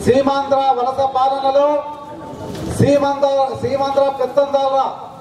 సీమాంధ్ర వలస పాలనలో సీమాంధ్ర సీమాంధ్ర పెత్తందారుల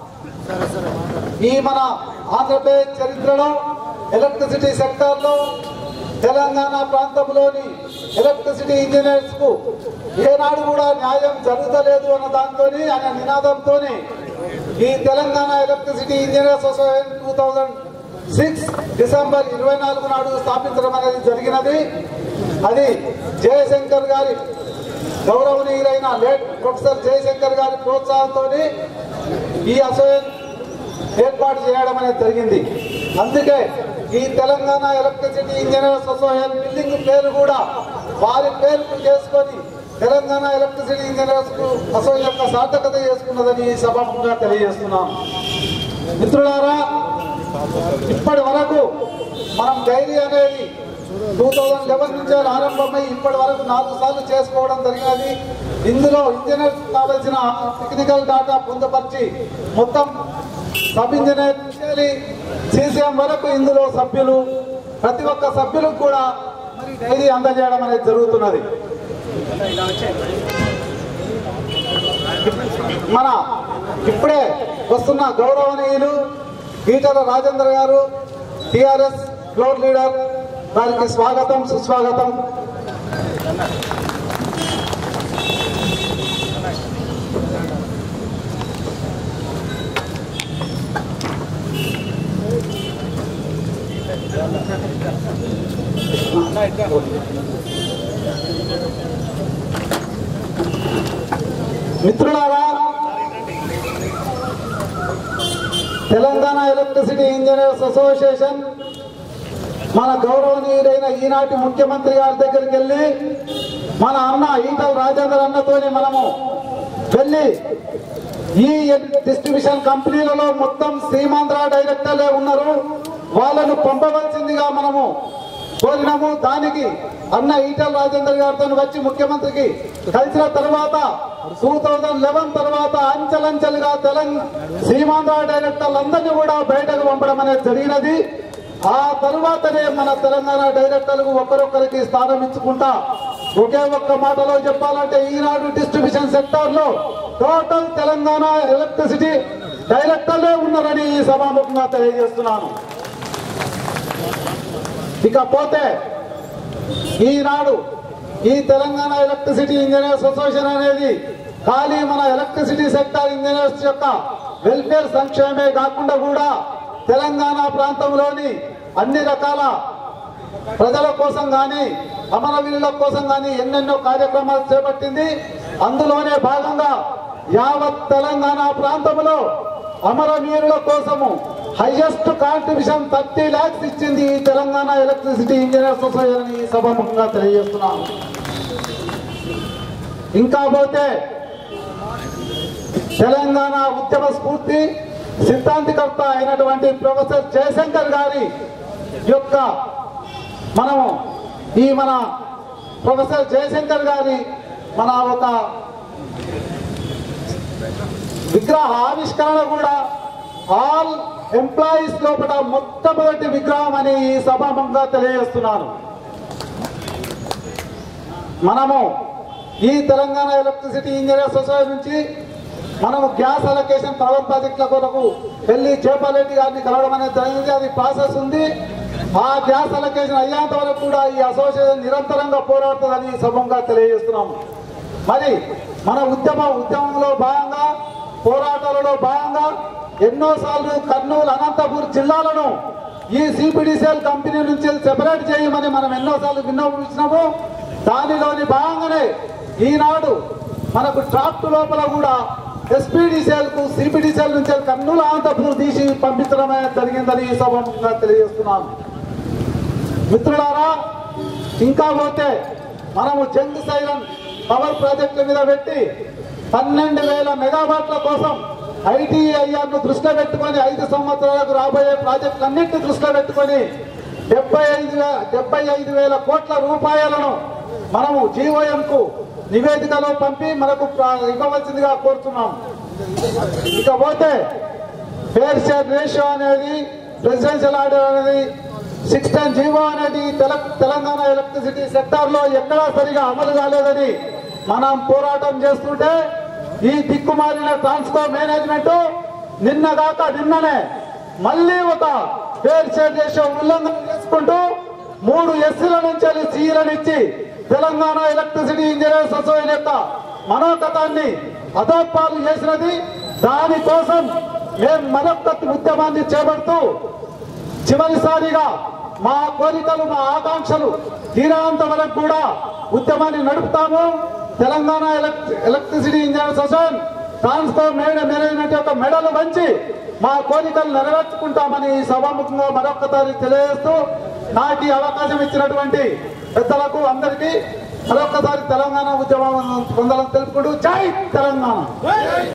ఈ మన ఆంధ్రప్రదేశ్ చరిత్రలో ఎలక్ట్రిసిటీ సెక్టార్లో తెలంగాణ ప్రాంతంలోని ఎలక్ట్రిసిటీ ఇంజనీర్స్ కు ఏనాడు కూడా న్యాయం జరుగుతలేదు అన్న దాంతో అనే నినాదంతో ఈ Telangana electricity engineers association two thousand six December ఇరవై నాలుగు నాడు స్థాపించడం అనేది జరిగినది అది జయశంకర్ గారి గౌరవనీయులైన లేట్ ప్రొఫెసర్ జయశంకర్ గారి ప్రోత్సాహంతో ఈ అసోసియేషన్ ఏర్పాటు చేయడం అనేది జరిగింది అందుకే ఈ Telangana electricity engineers association building పేరు కూడా వారి పేరు చేసుకొని తెలంగాణ ఎలక్ట్రిసిటీ ఇంజనీర్స్ అసోసియేషన్ యొక్క సార్థకత చేసుకున్నదని ఈ సభాముఖంగా తెలియజేస్తున్నాం మిత్రులారా ఇప్పటి వరకు మనం డైరీ అనేది టూ థౌజండ్ లెవెన్ నుంచి ఆరంభమై ఇప్పటి వరకు నాలుగు సార్లు చేసుకోవడం జరిగినది ఇందులో ఇంజనీర్స్ కావలసిన టెక్నికల్ డాటా పొందుపరిచి మొత్తం సబ్ ఇంజనీర్ నుంచి సీసీఎం వరకు ఇందులో సభ్యులు ప్రతి ఒక్క సభ్యులకు కూడా మరి డైరీ అందజేయడం అనేది జరుగుతున్నది మన ఇప్పుడే వస్తున్న గౌరవనీయులు ఈటల రాజేంద్ర గారు టిఆర్ఎస్ ఫ్లోర్ లీడర్ వారికి స్వాగతం సుస్వాగతం మిత్రులారా తెలంగాణ ఎలక్ట్రిసిటీ ఇంజనీర్స్ అసోసియేషన్ మన గౌరవనీయుడైన ఈనాటి ముఖ్యమంత్రి గారి దగ్గరికి వెళ్ళి మన అన్న ఈటల రాజేందర్ అన్నతోని మనము వెళ్ళి ఈ డిస్ట్రిబ్యూషన్ కంపెనీలలో మొత్తం సీమాంధ్ర డైరెక్టర్లే ఉన్నారు వాళ్ళను పంపవలసిందిగా మనము కోరినాము దానికి అన్న ఈటల రాజేందర్ గారితో వచ్చి ముఖ్యమంత్రికి కలిసిన తర్వాత టూ థౌజండ్ లెవెన్ తర్వాత అంచెలంచెలుగా తెలంగాణ సీమాంధ్ర డైరెక్టర్లందరినీ కూడా బయటకు పంపడం అనేది జరిగినది ఆ తరువాతనే మన తెలంగాణ డైరెక్టర్లకు ఒకరొకరికి స్థానం ఇచ్చుకుంటా ఒకే ఒక్క మాటలో చెప్పాలంటే ఈనాడు డిస్ట్రిబ్యూషన్ సెక్టార్ లో టోటల్ తెలంగాణ ఎలక్ట్రిసిటీ డైరెక్టర్లే ఉన్నారని ఈ సభాముఖంగా తెలియజేస్తున్నాను ఇకపోతే ఈనాడు ఈ తెలంగాణ ఎలక్ట్రిసిటీ ఇంజనీర్స్ అసోసియేషన్ అనేది ఖాళీ మన ఎలక్ట్రిసిటీ సెక్టార్ ఇంజనీర్స్ యొక్క వెల్ఫేర్ సంక్షేమమే కాకుండా కూడా తెలంగాణ ప్రాంతంలోని అన్ని రకాల ప్రజల కోసం కానీ అమరవీరుల కోసం కానీ ఎన్నెన్నో కార్యక్రమాలు చేపట్టింది అందులోనే భాగంగా యావత్ తెలంగాణ ప్రాంతంలో అమరవీరుల కోసము హైయెస్ట్ కాంట్రిబ్యూషన్ థర్టీ ల్యాక్స్ ఇచ్చింది ఈ తెలంగాణ ఎలక్ట్రిసిటీ ఇంజనీర్స్ అసోసియేషన్ ఈ సభాముఖంగా తెలియజేస్తున్నాను ఇంకా పోతే తెలంగాణ ఉద్యమ స్ఫూర్తి సిద్ధాంతికర్త అయినటువంటి ప్రొఫెసర్ జయశంకర్ గారి యొక్క మనము ఈ మన ప్రొఫెసర్ జయశంకర్ గారి మన ఒక విగ్రహ ఆవిష్కరణ కూడా ఆల్ ఎంప్లాయీస్ లోపల మొట్టమొదటి విగ్రహం అని ఈ సభాముఖంగా తెలియజేస్తున్నాను మనము ఈ తెలంగాణ ఎలక్ట్రిసిటీ ఇంజనీర్స్ సొసైటీ నుంచి మనము గ్యాస్ అలొకేషన్ పవర్ ప్రాజెక్టుల కొరకు వెళ్ళి చేపాలరెడ్డి గారిని కలవడం అనేది జరిగింది అది ప్రాసెస్ ఉంది ఆ గ్యాస్ అలొకేషన్ అయ్యేంత వరకు కూడా ఈ అసోసియేషన్ నిరంతరంగా పోరాడుతుందని ఈ సభంగా తెలియజేస్తున్నాము మరి మన ఉద్యమ ఉద్యమంలో భాగంగా పోరాటాలలో భాగంగా ఎన్నోసార్లు కర్నూలు అనంతపూర్ జిల్లాలను ఈ సిపిడిసిఎల్ కంపెనీ నుంచి సెపరేట్ చేయమని మనం ఎన్నోసార్లు విన్నవించినాము దానిలోని భాగంగానే ఈనాడు మనకు డ్రాఫ్ట్ లోపల కూడా ఎస్పీడీసీఎల్ కు సిపిడిసిఎల్ నుంచి కర్నూలు అనంతపూర్ తీసి పంపించడం అనేది జరిగిందని ఈ సభ తెలియజేస్తున్నాను మిత్రులారా ఇంకా పోతే మనము జంగ్ సైరన్ పవర్ ప్రాజెక్టుల మీద పెట్టి పన్నెండు వేల మెగావాట్ల కోసం ఐటీఐఆర్ ను దృష్టిలో పెట్టుకొని ఐదు సంవత్సరాలకు రాబోయే ప్రాజెక్టులన్నింటినీ దృష్టిలో పెట్టుకొని డెబ్బై ఐదు వే- డెబ్బై ఐదు వేల కోట్ల రూపాయలను మనము జీవోఎం కు నివేదికలో పంపి మనకు ప్ర- ఇవ్వవలసిందిగా కోరుతున్నాం ఇకపోతే ఫేర్ షేర్ రేషియో అనేది ప్రెసిడెన్షియల్ ఆర్డర్ అనేది సిక్స్ టెన్ జీవో అనేది తెల- తెలంగాణ ఎలక్ట్రిసిటీ సెక్టార్ లో ఎక్కడా సరిగా అమలు కాలేదని మనం పోరాటం చేస్తుంటే ఈ దిక్కుమాలిన ట్రాన్స్కో మేనేజ్మెంట్ నిన్న కాక నిన్ననే మళ్ళీ ఒక పేరు షేర్ చేసే ఉల్లంఘన చేసుకుంటూ మూడు ఎస్సీల నుంచి వెళ్ళి సీలను ఇచ్చి తెలంగాణ ఎలక్ట్రిసిటీ ఇంజనీర్స్ అసోసియేషన్ యొక్క మనోగతాన్ని అధోపాలు చేసినది దానికోసం మేము మరొక ఉద్యమాన్ని చేపడుతూ చివరిసారిగా మా కోరికలు మా ఆకాంక్షలు తీరేంత వరకు కూడా ఉద్యమాన్ని నడుపుతాము Telangana elect electricity engineers association ట్రాన్స్ఫార్ మేనేజ్మెంట్ యొక్క మెడలు వంచి మా కోరికలు నెరవేర్చుకుంటామని ఈ సభాముఖంగా మరొకసారి తెలియజేస్తూ నాకు ఈ అవకాశం ఇచ్చినటువంటి పెద్దలకు అందరికీ మరొకసారి తెలంగాణ ఉద్యమం పొందాలని తెలుపుకుంటూ జై తెలంగాణ